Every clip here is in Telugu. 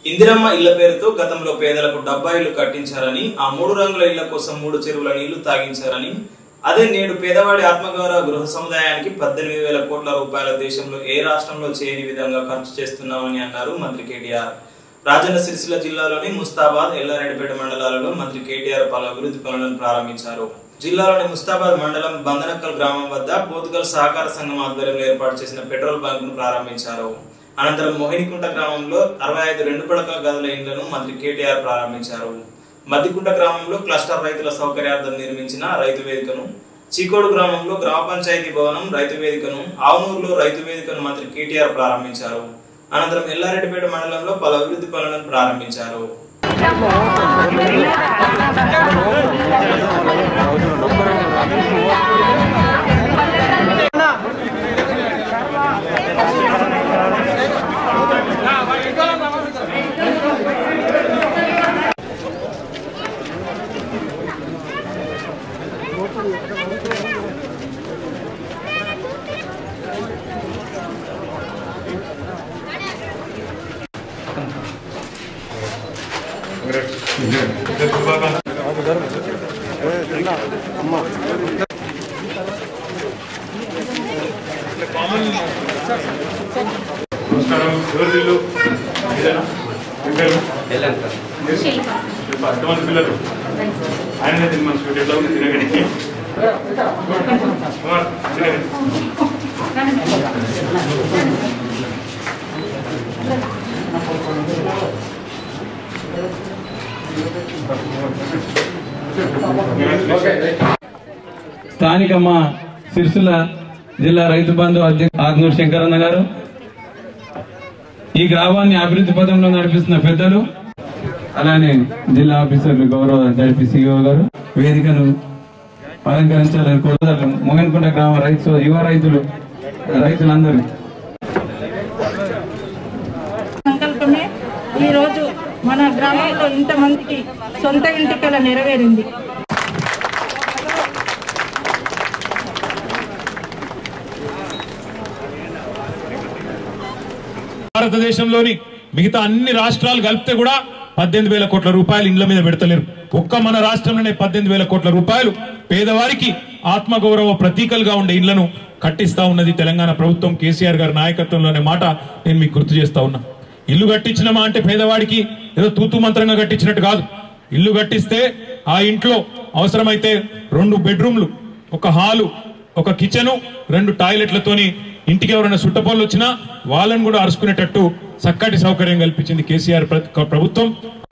ఇందిరమ్మ ఇళ్ల పేరుతో గతంలో పేదలకు డబ్బా ఇళ్లు కట్టించారని ఆ మూడు రంగుల ఇళ్ల కోసం మూడు చెరువుల నీళ్లు తాగించారని అదే నేడు పేదవాడి ఆత్మగౌరవ గృహ సముదాయానికి పద్దెనిమిది వేల కోట్ల రూపాయల దేశంలో ఏ రాష్ట్రంలో చేయని విధంగా ఖర్చు చేస్తున్నామని అన్నారు మంత్రి కేటీఆర్ రాజన్న సిరిసిల్ల జిల్లాలోని ముస్తాబాద్ ఎల్లారెడ్డిపేట మండలాలలో మంత్రి కేటీఆర్ పలు అభివృద్ధి పనులను ప్రారంభించారు జిల్లాలోని ముస్తాబాద్ మండలం బందనక్కల్ గ్రామం వద్ద పోతుగల్ సహకార సంఘం ఆధ్వర్యంలో ఏర్పాటు చేసిన పెట్రోల్ బంక్ ను ప్రారంభించారు అనంతరం మోహినికుంట గ్రామంలో అరవై ఐదు రెండు పడకల గదుల ఇండ్లను మంత్రి కేటీఆర్ ప్రారంభించారు మద్దికుంట గ్రామంలో క్లస్టర్ రైతుల సౌకర్యార్థం నిర్మించిన రైతు వేదికను చీకోడు గ్రామంలో గ్రామ పంచాయతీ భవనం రైతు వేదికను ఆవునూరులో రైతు వేదికను మంత్రి కేటీఆర్ ప్రారంభించారు అనంతరం ఎల్లారెడ్డిపేట మండలంలో పలు అభివృద్ధి పనులను ప్రారంభించారు నమస్కారం ఎవరి ఇల్లు ఇదేనా? మీ పేరు? శిల్ప. ఎంతమంది పిల్లలు ఆయననే తిని మన స్వీట్ ఎట్లా ఉంది తినగని కుమార్, తినగని. స్థానిక మా సిరిసిల్ల జిల్లా రైతు బంధు అధ్యక్ష ఆగ్నూరు శంకరన్న గారు ఈ గ్రామాన్ని అభివృద్ధి పథంలో నడిపిస్తున్న పెద్దలు అలానే జిల్లా ఆఫీసర్లు గౌరవ జడ్పీ సిఇఓ గారు వేదికను అలంకరించాలని కోరుతారు మొగన్కుంట గ్రామ రైతు యువ రైతులు రైతులందరూ సంకల్పమే ఈరోజు మన గ్రామంలో ఇంతమందికి సొంత ఇంటి కల నెరవేరింది భారతదేశంలోని మిగతా అన్ని రాష్ట్రాలు కలిపితే కూడా పద్దెనిమిది వేల కోట్ల రూపాయలు ఇండ్ల మీద పెడతలేరు ఒక్క మన రాష్ట్రంలోనే పద్దెనిమిది వేల కోట్ల రూపాయలు పేదవారికి ఆత్మగౌరవ ప్రతీకలుగా ఉండే ఇళ్లను కట్టిస్తా ఉన్నది తెలంగాణ ప్రభుత్వం కేసీఆర్ గారి నాయకత్వంలోనే మాట నేను మీకు గుర్తు చేస్తా ఉన్నా ఇల్లు కట్టించినమా అంటే పేదవాడికి ఏదో తూతు మంత్రంగా కట్టించినట్టు కాదు ఇల్లు కట్టిస్తే ఆ ఇంట్లో అవసరమైతే రెండు బెడ్రూమ్లు ఒక హాలు ఒక కిచెను రెండు టాయిలెట్లతోని ఇంటికి ఎవరైనా సుట్టపోళ్ళు వచ్చినా వాళ్ళని కూడా అరుచుకునేటట్టు చక్కటి సౌకర్యం కల్పించింది కేసీఆర్ ప్ర- ప్రభుత్వం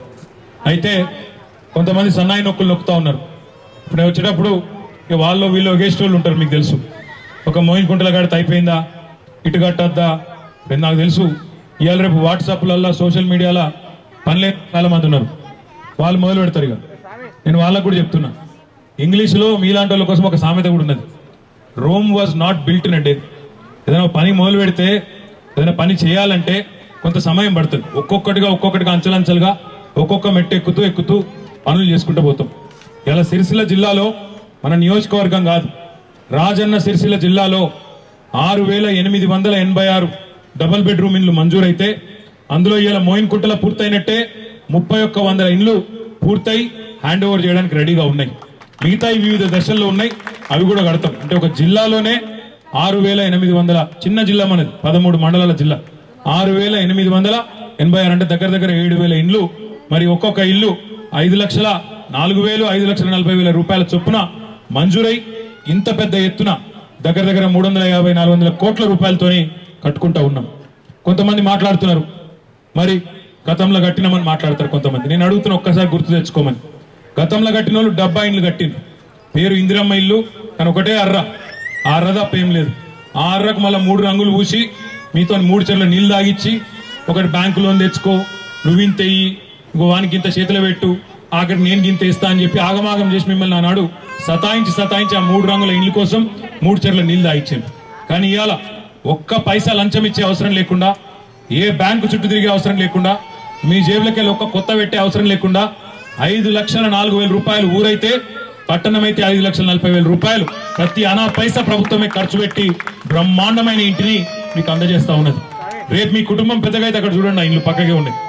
అయితే కొంతమంది సన్నాయి నొక్కులు నొక్కుతా ఉన్నారు ఇప్పుడు నేను వచ్చేటప్పుడు ఇక వాళ్ళు వీళ్ళు ఒకేస్టోళ్ళు ఉంటారు మీకు తెలుసు ఒక మోయిన్ కుంటల గడత అయిపోయిందా ఇటు కట్టద్దా ఇప్పుడు నాకు తెలుసు ఇవాళ రేపు వాట్సాప్లల్లో సోషల్ మీడియాలో పనిలే చాలా మంది ఉన్నారు వాళ్ళు మొదలు పెడతారు ఇక నేను వాళ్ళకు కూడా చెప్తున్నా ఇంగ్లీష్లో మీలాంటి వాళ్ళ కోసం ఒక సామెత కూడా ఉన్నది Rome was not built in day ఏదైనా పని మొదలు పెడితే ఏదైనా పని చేయాలంటే కొంత సమయం పడుతుంది ఒక్కొక్కటిగా ఒక్కొక్కటిగా అంచెలంచెలుగా ఒక్కొక్క మెట్టు ఎక్కుతూ ఎక్కుతూ పనులు చేసుకుంటూ పోతాం ఇలా సిరిసిల్ల జిల్లాలో మన నియోజకవర్గం కాదు రాజన్న సిరిసిల్ల జిల్లాలో ఆరు వేల ఎనిమిది వందల ఎనభై ఆరు డబుల్ బెడ్రూమ్ ఇండ్లు మంజూరైతే అందులో ఇలా మోయిన్ కుంటల పూర్తయినట్టే ముప్పై ఒక్క వందల ఇండ్లు పూర్తయి హ్యాండ్ ఓవర్ చేయడానికి రెడీగా ఉన్నాయి మిగతాయి వివిధ దశల్లో ఉన్నాయి అవి కూడా కడతాం అంటే ఒక జిల్లాలోనే ఆరు వేల ఎనిమిది వందల చిన్న జిల్లా మనది పదమూడు మండలాల జిల్లా ఆరు వేల ఎనిమిది వందల ఎనభై ఆరు అంటే దగ్గర దగ్గర ఏడు వేల ఇండ్లు మరి ఒక్కొక్క ఇల్లు ఐదు లక్షల నాలుగు వేలు ఐదు లక్షల నలభై వేల రూపాయల చొప్పున మంజూరై ఇంత పెద్ద ఎత్తున దగ్గర దగ్గర మూడు వందల యాభై నాలుగు వందల కోట్ల రూపాయలతోని కట్టుకుంటా ఉన్నాం కొంతమంది మాట్లాడుతున్నారు మరి గతంలో కట్టినామని మాట్లాడతారు కొంతమంది నేను అడుగుతున్న ఒక్కసారి గుర్తు తెచ్చుకోమని గతంలో కట్టిన వాళ్ళు డబ్బా ఇండ్లు కట్టిండ్రు పేరు ఇందిరమ్మ ఇల్లు కానీ ఒకటే అర్ర ఆ అర్ర తప్ప ఏం లేదు ఆ అర్రకు మళ్ళీ మూడు రంగులు పూసి మీతో మూడు చెర్ల నీళ్లు తాగిచ్చి ఒకటి బ్యాంకు లోన్ తెచ్చుకో నువ్వు ఇంత ఇయ్యి ఇంకో వానికి ఇంత చేతిలో పెట్టు ఆఖరి నేను గింత ఇస్తా అని చెప్పి ఆగమాగం చేసి మిమ్మల్ని ఆనాడు సతాయించి సతాయించి ఆ మూడు రంగుల ఇండ్ల కోసం మూడు చెర్ల నీళ్లు తాగిచ్చాను కానీ ఇవాళ ఒక్క పైసా లంచం ఇచ్చే అవసరం లేకుండా ఏ బ్యాంకు చుట్టూ తిరిగే అవసరం లేకుండా మీ జేబులకి వెళ్ళి ఒక్క కొత్త పెట్టే అవసరం లేకుండా ఐదు లక్షల నాలుగు వేల రూపాయలు ఊరైతే పట్టణం అయితే ఐదు లక్షల నలభై వేల రూపాయలు ప్రతి అనా పైసా ప్రభుత్వమే ఖర్చు పెట్టి బ్రహ్మాండమైన ఇంటిని మీకు అందజేస్తా ఉన్నది రేపు మీ కుటుంబం పెద్దగా అయితే అక్కడ చూడండి ఆ ఇల్లు పక్కకే ఉన్నాయి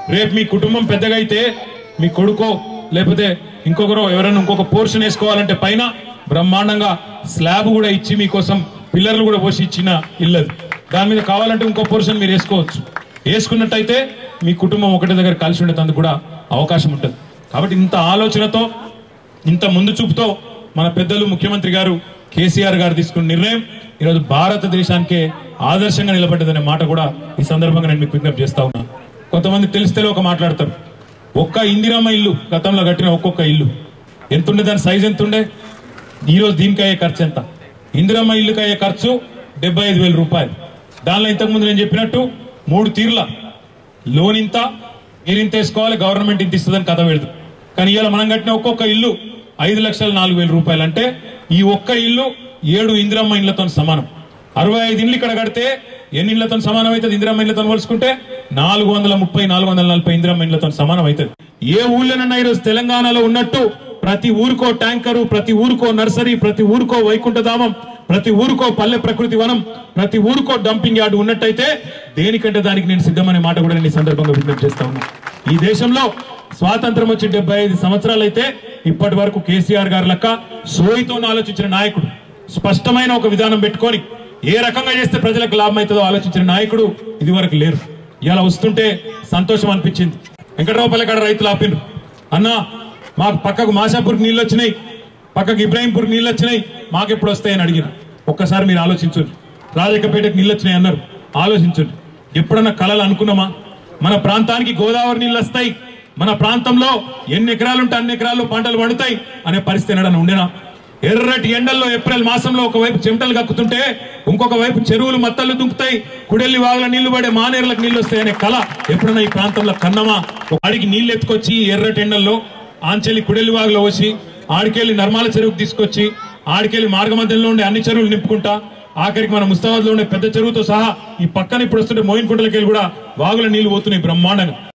రేపు మీ కుటుంబం పెద్దగా అయితే మీ కొడుకో లేకపోతే ఇంకొకరో ఎవరైనా ఇంకొక పోర్షన్ వేసుకోవాలంటే పైన బ్రహ్మాండంగా స్లాబ్ కూడా ఇచ్చి మీకోసం పిల్లర్లు కూడా పోసి ఇచ్చిన ఇల్లది దాని మీద కావాలంటే ఇంకో పోర్షన్ మీరు వేసుకోవచ్చు వేసుకున్నట్టయితే మీ కుటుంబం ఒకటి దగ్గర కలిసి ఉండేందుకు కూడా అవకాశం ఉంటుంది కాబట్టి ఇంత ఆలోచనతో ఇంత ముందు చూపుతో మన పెద్దలు ముఖ్యమంత్రి గారు కేసీఆర్ గారు తీసుకున్న నిర్ణయం ఈరోజు భారతదేశానికే ఆదర్శంగా నిలబడ్డదనే మాట కూడా ఈ సందర్భంగా నేను మీకు విజ్ఞప్తి చేస్తా ఉన్నా కొంతమంది తెలిస్తే ఒక మాట్లాడతారు ఒక్క ఇందిరమ్మ ఇల్లు గతంలో కట్టిన ఒక్కొక్క ఇల్లు ఎంత ఉండే దాని సైజ్ ఎంత ఉండే ఈ రోజు దీనికి అయ్యే ఖర్చు ఎంత ఇందిరమ్మ ఇల్లుకి అయ్యే ఖర్చు డెబ్బై ఐదు వేల రూపాయలు దానిలో ఇంతకుముందు నేను చెప్పినట్టు మూడు తీర్ల లోన్ ఇంత మీరు ఇంత వేసుకోవాలి గవర్నమెంట్ ఇంత ఇస్తుందని కథ పెడదు కానీ ఇవాళ మనం కట్టిన ఒక్కొక్క ఇల్లు ఐదు లక్షల నాలుగు వేల రూపాయలు అంటే ఈ ఒక్క ఇల్లు ఏడు ఇందిరమ్మ ఇళ్లతో సమానం అరవై ఐదు ఇల్లు ఇక్కడ కడితే ఎన్ని ఇళ్లతో సమానం అవుతుంది ఇందిరమ్మ ఇళ్లతో పోల్చుకుంటే నాలుగు వందల ముప్పై నాలుగు వందల నలభై ఇందిరమ్మ ఇళ్లతో సమానం అవుతుంది ఏ ఊళ్ళోనన్నా ఈరోజు తెలంగాణలో ఉన్నట్టు ప్రతి ఊరికో ట్యాంకరు ప్రతి ఊరికో నర్సరీ ప్రతి ఊరికో వైకుంఠధామం ప్రతి ఊరికో పల్లె ప్రకృతి వనం ప్రతి ఊరికో డంపింగ్ యార్డ్ ఉన్నట్టయితే దేనికంటే దానికి నేను సిద్ధమనే మాట కూడా నేను ఈ సందర్భంగా విజ్ఞప్తి చేస్తా ఉన్నా ఈ దేశంలో స్వాతంత్రం వచ్చి డెబ్బై ఐదు సంవత్సరాలు అయితే ఇప్పటి వరకు కేసీఆర్ గారు లెక్క సోయితో ఆలోచించిన నాయకుడు స్పష్టమైన ఒక విధానం పెట్టుకొని ఏ రకంగా చేస్తే ప్రజలకు లాభం అవుతుందో ఆలోచించిన నాయకుడు ఇది వరకు లేరు ఇలా వస్తుంటే సంతోషం అనిపించింది వెంకటరావుపల్లి కాడ రైతులు ఆపిన్రు అన్నా మాకు పక్కకు మాషాపూర్కి నీళ్ళు వచ్చినాయి పక్కకు ఇబ్రాహీంపూర్కి నీళ్ళు వచ్చినాయి మాకు ఎప్పుడు వస్తాయని అడిగారు ఒక్కసారి మీరు ఆలోచించండి రాజకపేటకు నీళ్ళు వచ్చినాయి అన్నారు ఆలోచించండి ఎప్పుడన్నా కళలు అనుకున్నామా మన ప్రాంతానికి గోదావరి నీళ్ళు వస్తాయి మన ప్రాంతంలో ఎన్ని ఎకరాలు ఉంటే అన్ని ఎకరాల్లో పంటలు పండుతాయి అనే పరిస్థితి ఎన్నడన్నా ఉండేనా ఎర్రటి ఎండల్లో ఏప్రిల్ మాసంలో ఒకవైపు చెమటలు కక్కుతుంటే ఇంకొక వైపు చెరువులు మత్తలు దుంకుతాయి కుడెల్లి వాగుల నీళ్లు పడే మానేరులకు నీళ్లు వస్తాయి అనే కళ ఎప్పుడన్నా ఈ ప్రాంతంలో కన్నమా ఆడికి నీళ్లు ఎత్తుకొచ్చి ఎర్రటి ఎండల్లో ఆంచెల్లి కుడెల్లి వాగులో వచ్చి ఆడికెళ్ళి నర్మాల చెరువుకు తీసుకొచ్చి ఆడికెళ్ళి మార్గమధ్యంలో ఉండే అన్ని చెరువులు నింపుకుంటా ఆఖరికి మన ముస్తాబాద్ లో ఉండే పెద్ద చెరువుతో సహా ఈ పక్కన ఇప్పుడు వస్తుంటే మోయిన్ కుంటలకెళ్ళి కూడా వాగుల నీళ్లు పోతున్నాయి బ్రహ్మాండంగా